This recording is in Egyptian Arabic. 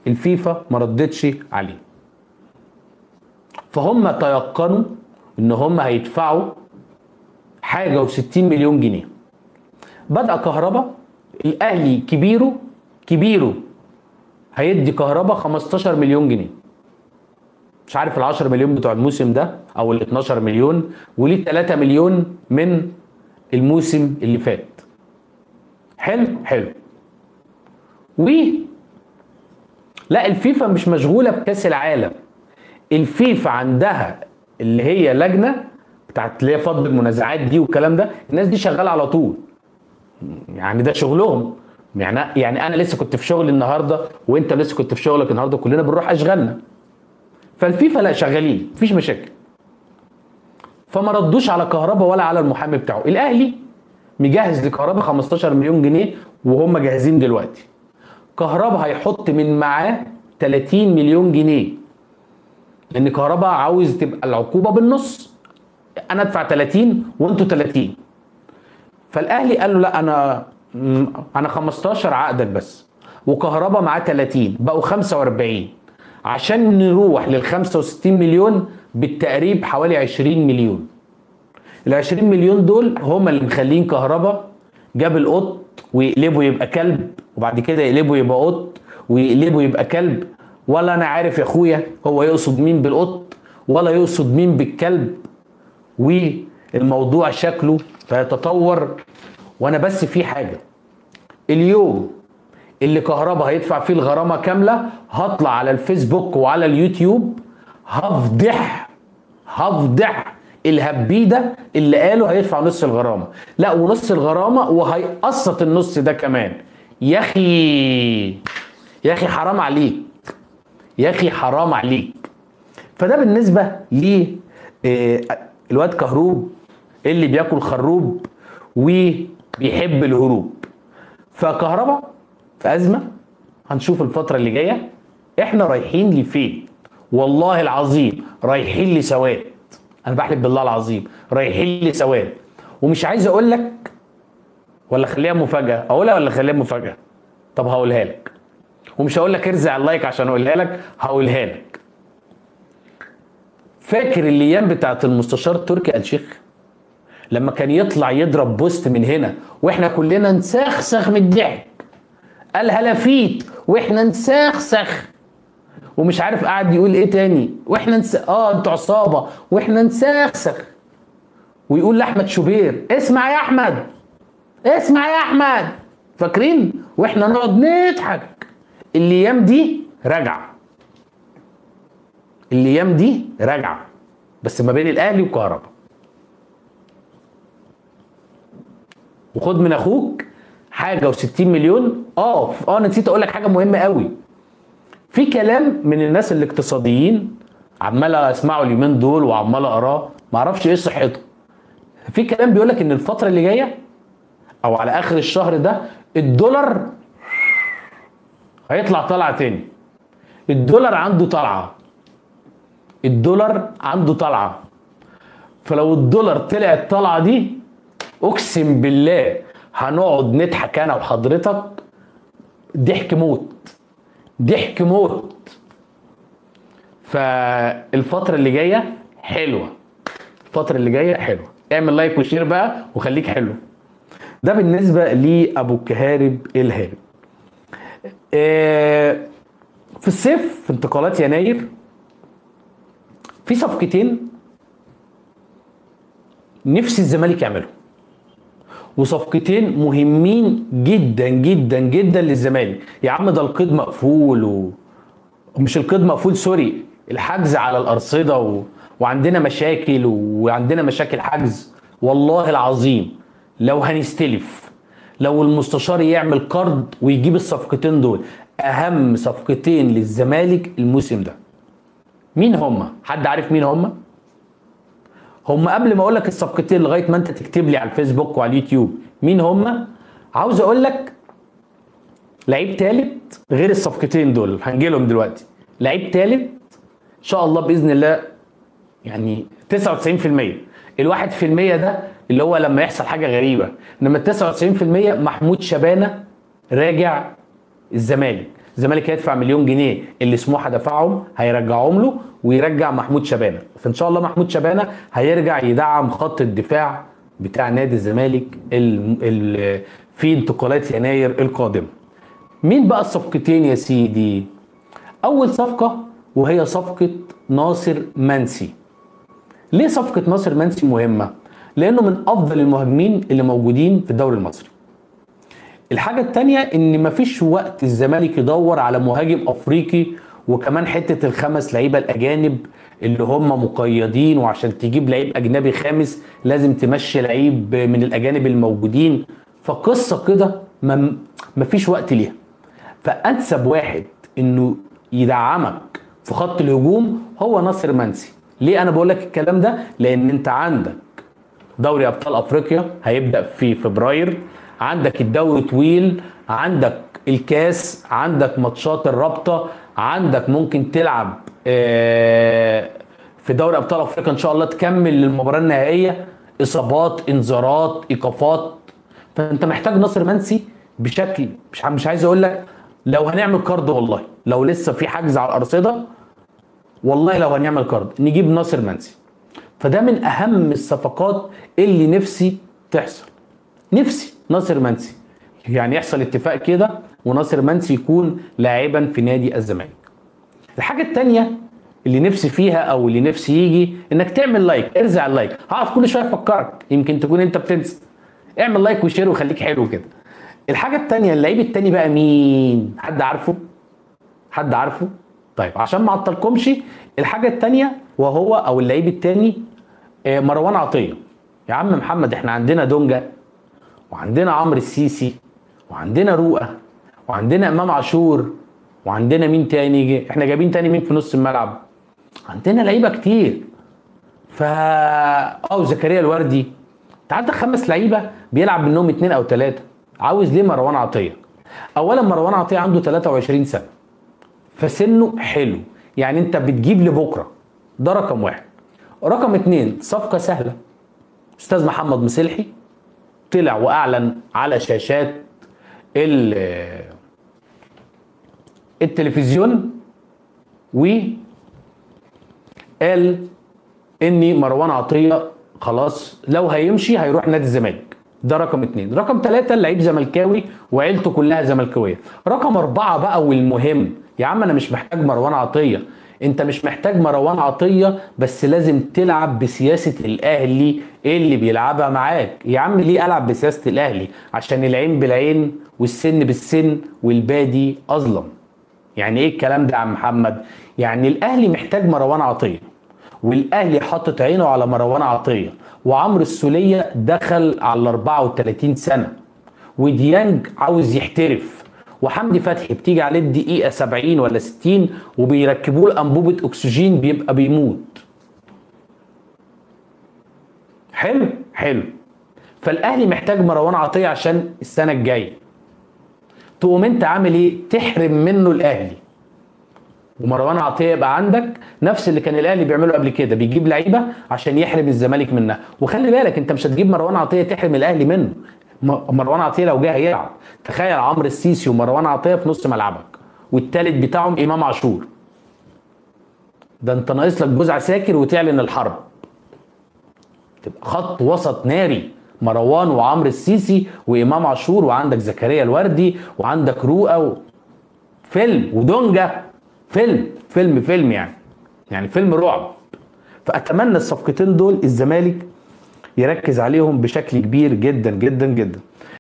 الفيفا ما ردتش عليه فهم تيقنوا ان هم هيدفعوا حاجه و60 مليون جنيه بدا كهربا الاهلي كبيره كبيره هيدي كهربا 15 مليون جنيه مش عارف ال 10 مليون بتوع الموسم ده او ال 12 مليون وليه 3 مليون من الموسم اللي فات حلو حلو و لا الفيفا مش مشغوله بكاس العالم الفيفا عندها اللي هي لجنه بتاعت اللي هي فض المنازعات دي والكلام ده الناس دي شغاله على طول يعني ده شغلهم يعني يعني انا لسه كنت في شغل النهارده وانت لسه كنت في شغلك النهارده كلنا بنروح اشغالنا فالفيفا لا شغالين مفيش مشاكل فما ردوش على كهربا ولا على المحامي بتاعه الاهلي مجهز لكهربا 15 مليون جنيه وهم جاهزين دلوقتي كهربا هيحط من معاه 30 مليون جنيه لان كهربا عاوز تبقى العقوبه بالنص انا ادفع 30 وانتوا 30 فالاهلي قال له لا انا انا 15 عقدك بس وكهربا معاه 30 بقوا 45 عشان نروح لل 65 مليون بالتقريب حوالي 20 مليون ال 20 مليون دول هم اللي مخلين كهربا جاب القط ويقلبه يبقى كلب وبعد كده يقلبه يبقى قط ويقلبه يبقى كلب ولا انا عارف يا اخويا هو يقصد مين بالقط ولا يقصد مين بالكلب والموضوع شكله فيتطور وانا بس في حاجه اليوم اللي كهربا هيدفع فيه الغرامه كامله هطلع على الفيسبوك وعلى اليوتيوب هفضح هفضح الهبيده اللي قالوا هيدفع نص الغرامه لا ونص الغرامه وهيقسط النص ده كمان يا اخي يا اخي حرام عليك يا اخي حرام عليك فده بالنسبه ل الواد كهروب اللي بياكل خروب وبيحب الهروب فكهربا في ازمه هنشوف الفتره اللي جايه احنا رايحين لفين والله العظيم رايحين لسواد انا بحلف بالله العظيم رايحين لسواد ومش عايز اقول لك ولا خليها مفاجاه اقولها ولا خليها مفاجاه طب هقولها لك ومش هقول لك ارزع اللايك عشان اقولها لك هقولها لك فاكر الايام بتاعت المستشار تركي آل شيخ لما كان يطلع يضرب بوست من هنا واحنا كلنا نسخسخ من الضحك قال هلافيت واحنا نسخسخ ومش عارف قاعد يقول ايه تاني واحنا نس... اه انتوا عصابه واحنا نسخسخ ويقول لاحمد شوبير اسمع يا احمد اسمع يا احمد فاكرين واحنا نقعد نضحك الايام دي راجعه الايام دي راجعه بس ما بين الاهلي وكهربا وخد من اخوك حاجه و60 مليون اه اه نسيت اقول لك حاجه مهمه قوي في كلام من الناس الاقتصاديين عمال اسمعه اليومين دول وعمال اقراه ما اعرفش ايه صحته في كلام بيقول لك ان الفتره اللي جايه او على اخر الشهر ده الدولار هيطلع طلعه تاني الدولار عنده طلعه الدولار عنده طلعه فلو الدولار طلع الطلعه دي اقسم بالله هنقعد نضحك انا وحضرتك ضحك موت ضحك موت فالفترة اللي جاية حلوة الفترة اللي جاية حلوة اعمل لايك وشير بقى وخليك حلو ده بالنسبة لأبو الكهارب الهارب في الصيف في انتقالات يناير في صفقتين نفسي الزمالك يعملهم وصفقتين مهمين جدا جدا جدا للزمالك يا عم ده القيد مقفول و... مش القيد مقفول سوري الحجز على الارصده و... وعندنا مشاكل وعندنا مشاكل حجز والله العظيم لو هنستلف لو المستشار يعمل قرض ويجيب الصفقتين دول اهم صفقتين للزمالك الموسم ده مين هما حد عارف مين هما هم قبل ما اقول لك الصفقتين لغايه ما انت تكتب لي على الفيسبوك وعلى اليوتيوب مين هم عاوز اقول لك لعيب تالت غير الصفقتين دول هنجي لهم دلوقتي لعيب تالت ان شاء الله باذن الله يعني 99% الواحد في المية ده اللي هو لما يحصل حاجه غريبه انما ال 99% محمود شبانه راجع الزمالك الزمالك هيدفع مليون جنيه اللي سموحه دفعهم هيرجعهم له ويرجع محمود شبانه فان شاء الله محمود شبانه هيرجع يدعم خط الدفاع بتاع نادي الزمالك ال... ال... في انتقالات يناير القادمه مين بقى الصفقتين يا سيدي اول صفقه وهي صفقه ناصر منسي ليه صفقه ناصر منسي مهمه لانه من افضل المهاجمين اللي موجودين في الدوري المصري الحاجة التانية ان مفيش وقت الزمالك يدور على مهاجم افريقي وكمان حتة الخمس لعيبة الاجانب اللي هم مقيدين وعشان تجيب لعيب اجنبي خامس لازم تمشي لعيب من الاجانب الموجودين فقصة كده ما- مفيش وقت ليها فانسب واحد انه يدعمك في خط الهجوم هو ناصر منسي ليه انا بقول لك الكلام ده لان انت عندك دوري ابطال افريقيا هيبدا في فبراير عندك الدوري طويل عندك الكاس عندك ماتشات الرابطه عندك ممكن تلعب آه، في دوري ابطال افريقيا ان شاء الله تكمل للمباراه النهائيه اصابات انذارات ايقافات فانت محتاج ناصر منسي بشكل مش مش عايز اقول لك لو هنعمل كارد والله لو لسه في حجز على الارصده والله لو هنعمل كارد نجيب ناصر منسي فده من اهم الصفقات اللي نفسي تحصل نفسي ناصر منسي يعني يحصل اتفاق كده وناصر منسي يكون لاعبا في نادي الزمالك الحاجه التانية اللي نفسي فيها او اللي نفسي يجي انك تعمل لايك ارزع اللايك هقعد كل شويه افكرك يمكن تكون انت بتنسى اعمل لايك وشير وخليك حلو كده الحاجه التانية اللعيب التاني بقى مين حد عارفه حد عارفه طيب عشان ما اعطلكمش الحاجه التانية وهو او اللعيب التاني آه، مروان عطيه يا عم محمد احنا عندنا دونجا وعندنا عمرو السيسي وعندنا رؤى وعندنا امام عاشور وعندنا مين تاني جي. احنا جايبين تاني مين في نص الملعب عندنا لعيبه كتير فا اه زكريا الوردي انت عندك خمس لعيبه بيلعب منهم اتنين او تلاته عاوز ليه مروان عطيه اولا مروان عطيه عنده 23 سنه فسنه حلو يعني انت بتجيب لبكره ده رقم واحد رقم اتنين صفقه سهله استاذ محمد مصلحي طلع واعلن على شاشات ال- التلفزيون وقال ان مروان عطيه خلاص لو هيمشي هيروح نادي الزمالك ده رقم اتنين رقم ثلاثة اللعيب زملكاوي وعيلته كلها زملكاوية رقم أربعة بقى والمهم يا عم أنا مش محتاج مروان عطية أنت مش محتاج مروان عطية بس لازم تلعب بسياسة الأهلي اللي بيلعبها معاك يا عم ليه ألعب بسياسة الأهلي عشان العين بالعين والسن بالسن والبادي أظلم يعني ايه الكلام ده يا عم محمد يعني الاهلي محتاج مروان عطيه والاهلي حاطط عينه على مروان عطيه وعمرو السوليه دخل على ال 34 سنه وديانج عاوز يحترف وحمدي فتحي بتيجي عليه الدقيقه 70 ولا 60 وبيركبوا له انبوبه اكسجين بيبقى بيموت حلو حلو فالاهلي محتاج مروان عطيه عشان السنه الجايه تقوم انت عامل ايه تحرم منه الاهلي ومروان عطيه يبقى عندك نفس اللي كان الاهلي بيعمله قبل كده بيجيب لعيبه عشان يحرم الزمالك منها وخلي بالك انت مش هتجيب مروان عطيه تحرم الاهلي منه م- مروان عطيه لو جه هيلعب تخيل عمرو السيسي ومروان عطيه في نص ملعبك والتالت بتاعهم امام عاشور ده انت ناقص لك جوز عساكر وتعلن الحرب تبقى خط وسط ناري مروان وعمرو السيسي وامام عاشور وعندك زكريا الوردي وعندك رؤى و... فيلم ودونجا فيلم فيلم فيلم يعني يعني فيلم رعب فاتمنى الصفقتين دول الزمالك يركز عليهم بشكل كبير جدا جدا جدا